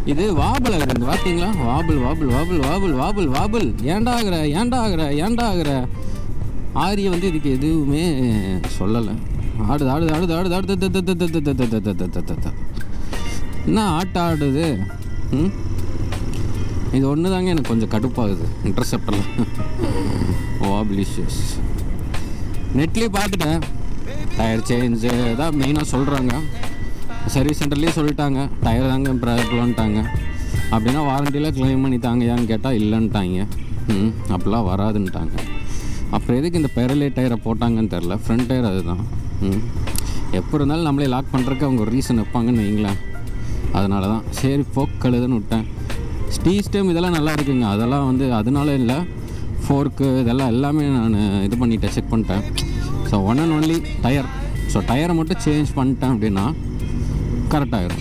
இது வாபல் ஆகுது பார்த்தீங்களா வாபல் வாபல் வாபல் வாபல் வாபல் வாபல் ஏன்டா ஆகுற ஏன்டா ஆகுற ஏன்டா ஆகுற ஆரிய வந்து இதுக்கு எதுவுமே சொல்லலை ஆடுது ஆடுது ஆடுது ஆடுது ஆடுது த, த, த, த, த, த, த, த, த, த, த, த. என்ன ஆட்டம் ஆடுது ம் இது ஒன்று தாங்க எனக்கு கொஞ்சம் கடுப்பாகுது இன்டர்செப்டரில் வாபிலிஷியஸ் நெட்லேயே பார்த்துட்டேன் டயர் சேஞ்சு தான் மெயினாக சொல்கிறாங்க சர்வீஸ் சென்டர்லேயே சொல்லிட்டாங்க டயர் தாங்க ப்ராப்ளம்ட்டாங்க அப்படின்னா வாரண்டியில் க்ளைம் பண்ணி தாங்கயான்னு கேட்டால் இல்லைன்ட்டாங்க ம் அப்படிலாம் வராதுன்ட்டாங்க அப்புறம் எதுக்கு இந்த பெரலே டயரை போட்டாங்கன்னு தெரில ஃப்ரண்ட் டயர் அதுதான் ம் எப்போ இருந்தாலும் நம்மளே லாக் பண்ணுறதுக்கு அவங்க ஒரு ரீசன் வைப்பாங்கன்னு வைங்களேன் அதனால தான் சரி போக்கழுதுன்னு விட்டேன் ஸ்டீ ஸ்டெம் இதெல்லாம் நல்லா இருக்குங்க அதெல்லாம் வந்து அதனால இல்லை ஃபோர்க்கு இதெல்லாம் எல்லாமே நான் இது பண்ணிட்டேன் செக் பண்ணிட்டேன் so one and only tyre so டயரை மட்டும் சேஞ்ச் பண்ணிட்டேன் அப்படின்னா கரெக்டாகிடும்